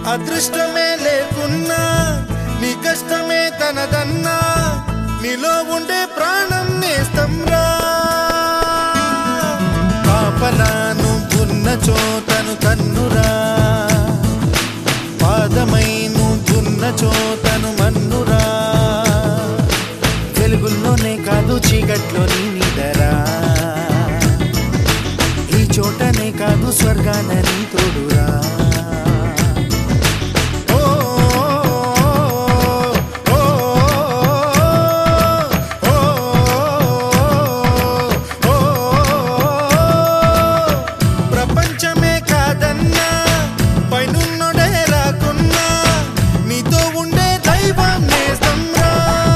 అదృష్టమే లేకున్నా నీ కష్టమే తనదన్నా నీలో ఉండే ప్రాణం నేస్తంరా పాపలాను ఉన్న చోతను కన్నురా పాదమై నువ్వున్న చోతను మన్నురా వెలుగుల్లోనే కాదు చీకట్లో నీ నిదరా ఈ చోటనే కాదు స్వర్గాన నీ తోడురా ఓ, ఓ, ఓ, ఓ, ఓ, ప్రపంచమే కాదన్నా పైనున్నడే రాకున్నా నీతో ఉండే దైవం నేస్తంరా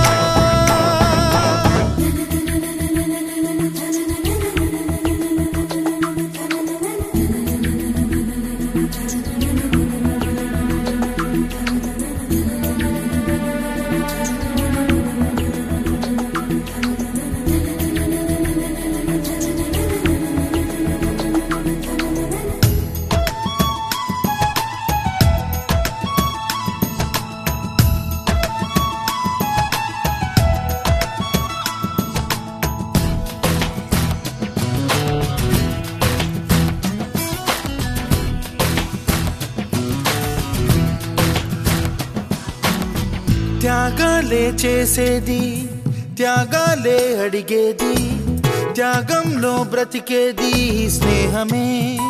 త్యాగాలే చేసేది త్యాగాలే అడిగేది త్యాగంలో బ్రతికేది స్నేహమే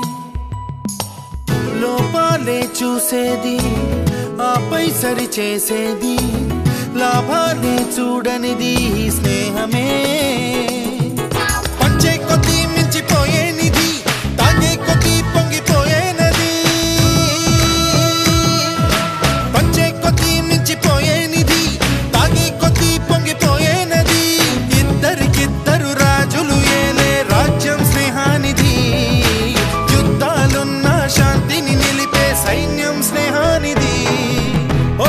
లోపాలే చూసేది ఆపై సరి చేసేది లాభాలే చూడనిది స్నేహమే పంచే కొద్దీ మించిపోయే నిధి తాగే కొద్దీ పొంగిపోయే నది పంచే కొద్దీ మించిపోయే నిధి తాగే కొద్దీ పొంగిపోయే నది ఇద్దరికిద్దరు రాజులు ఏలే రాజ్యం స్నేహానిధి యుద్ధాలున్న శాంతిని నిలిపే సైన్యం స్నేహానిధి ఓ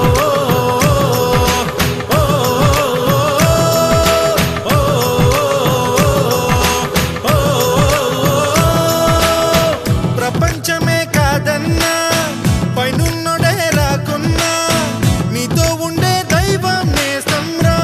ఓ, ఓ, ఓ, ఓ, ప్రపంచమే కాదన్నా పైనున్నడే రాకున్నా నీతో ఉండే దైవం నేస్తంరా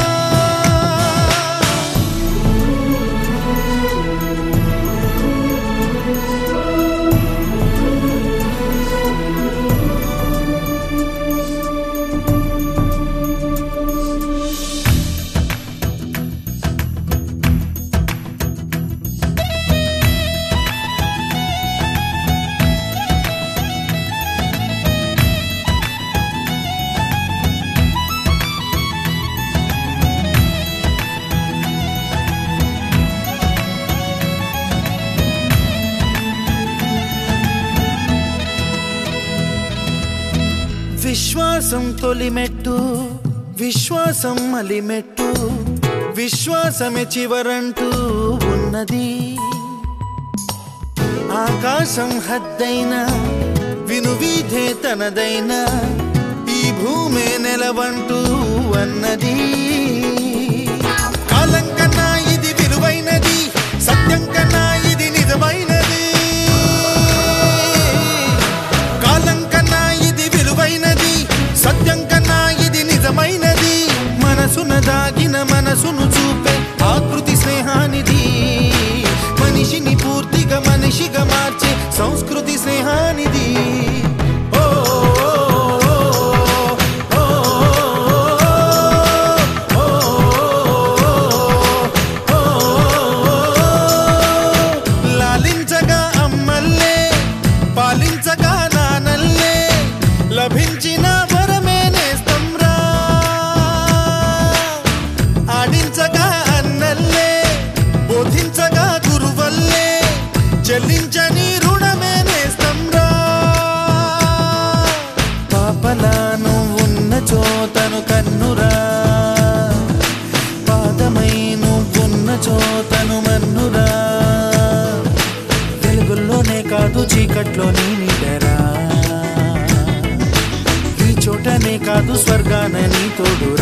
విశ్వాసం తొలిమెట్టు విశ్వాసం అలిమెట్టు విశ్వాసమే చివరంటూ ఉన్నది ఆకాశం హద్దైన వినువీధే తనదైన ఈ భూమే నెలవంటూ అన్నది కాలం కన్నా ఇది విలువైనది సత్యం కన్నా ఇది నిజమైనది కాలం కన్నా ఇది విలువైనది సత్యం కన్నా ఇది నిజమైనది మనసున దాగిన మనసును చూపే ఆకృతి స్నేహానిది మనిషిని పూర్తిగా మనిషిగా మార్చే సంస్కృతి స్నేహానిది ఓ, ఓ, ఓ, ఓ, ఓ, లాలించగా అమ్మల్లే పాలించగా నానల్లే లభించిన వరమే నేస్తంరా ఆడించగా అన్నల్లే బోధించగా గురువల్లే చెల్లించని రుణమే నేస్తంరా పాపలాను ఉన్న చోతను కన్నురా పాదమై నువ్వున్న చోతను మన్నురా వెలుగుల్లోనే కాదు చీకట్లో నీ నిడరా ఈ చోటనే కాదు స్వర్గాన నీ తోడురా